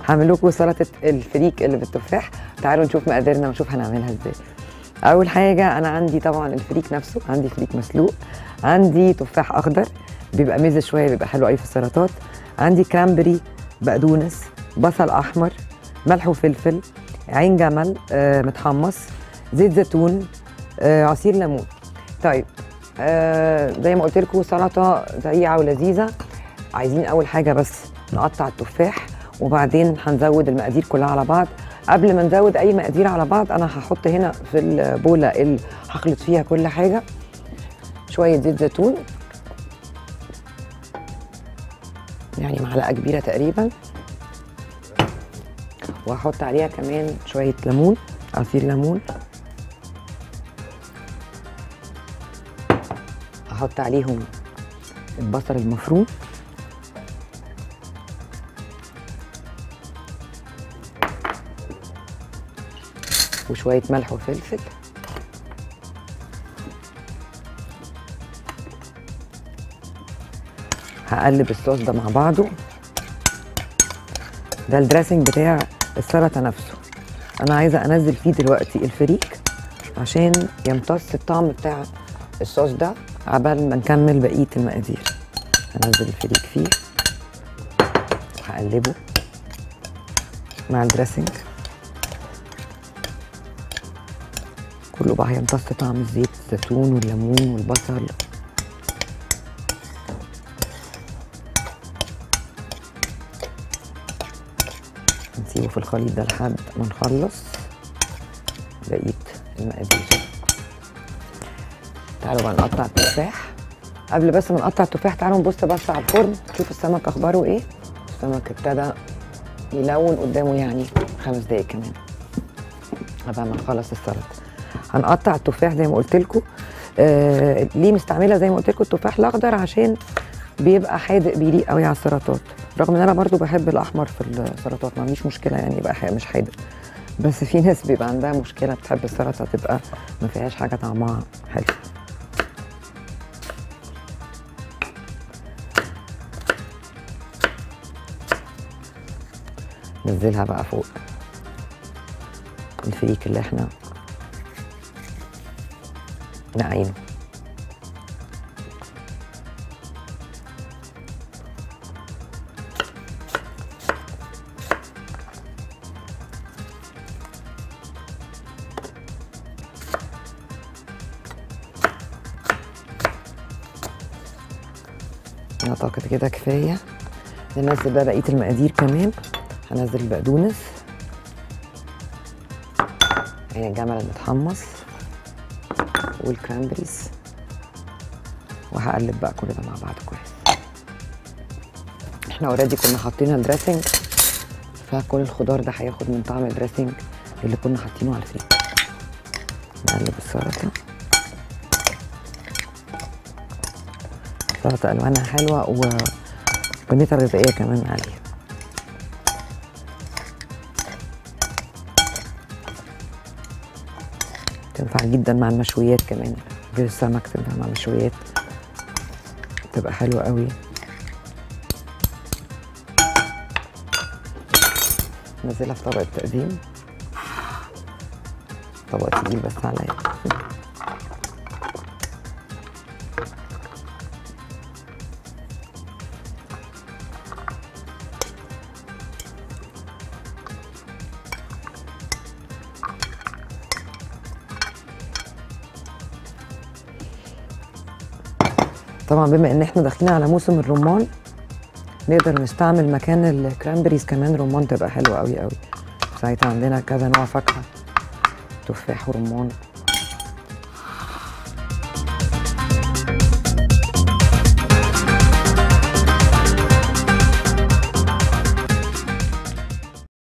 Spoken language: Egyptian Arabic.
هعمل لكم سلطه الفريك اللي بالتفاح تعالوا نشوف مقاديرنا ونشوف هنعملها ازاي اول حاجه انا عندي طبعا الفريك نفسه عندي فريك مسلوق عندي تفاح اخضر بيبقى ميزه شويه بيبقى حلو قوي في السلطات عندي كرامبري بقدونس بصل احمر ملح وفلفل عين جمل آه متحمص زيت زيتون آه عصير ليمون طيب آه زي ما قلت لكم سلطه سريعه ولذيذه عايزين اول حاجه بس نقطع التفاح وبعدين هنزود المقادير كلها على بعض قبل ما نزود اي مقادير على بعض انا هحط هنا في البوله اللي هخلط فيها كل حاجه شويه زيت زيتون يعني معلقه كبيره تقريبا وهحط عليها كمان شويه ليمون عصير ليمون احط عليهم البصل المفروم وشويه ملح وفلفل هقلب الصوص ده مع بعضه ده الدريسنج بتاع السلطه نفسه انا عايزه انزل فيه دلوقتي الفريك عشان يمتص الطعم بتاع الصوص ده عبال ما نكمل بقيه المقادير هنزل الفريك فيه وهقلبه مع الدريسنج كله بقى هيمتص طعم الزيت الزيتون والليمون والبصل نسيبه في الخليط ده لحد ما نخلص بقيه المقادير تعالوا بقى نقطع التفاح قبل بس ما نقطع التفاح تعالوا نبص بس على الفرن نشوف السمك اخباره ايه السمك ابتدى يلون قدامه يعني خمس دقايق كمان قبل ما نخلص السلطه هنقطع التفاح زي ما قلت لكم آه ليه مستعمله زي ما قلت لكم التفاح الاخضر عشان بيبقى حادق بيليق قوي على السلطات رغم ان انا برضو بحب الاحمر في السلطات ما عنديش مشكله يعني يبقى حادق مش حادق بس في ناس بيبقى عندها مشكله بتحب السلطه تبقى ما فيهاش حاجه طعمها حلو نزلها بقى فوق الفريك اللي احنا نعينه اعتقد كده كفايه ننزل بقى بقيه المقادير كمان هنزل البقدونس عين الجمل المتحمص والكرامبريز وهقلب بقى كل ده مع بعض كويس احنا اوريدي كنا حاطين الدريسنج فكل الخضار ده هياخد من طعم الدريسنج اللي كنا حاطينه على الفريك نقلب السلطه سلطه الوانها حلوه وبنيتها غذائيه كمان عليها تنفع جدا مع المشويات كمان غير السمك تنفع مع المشويات تبقى حلوه قوي نزلها في طبق التقديم طبق تقيل بس عليا طبعا بما ان احنا داخلين على موسم الرمان نقدر نستعمل مكان الكرامبريز كمان رمان تبقى حلوه قوي قوي ساعتها عندنا كذا نوع فاكهه تفاح ورمان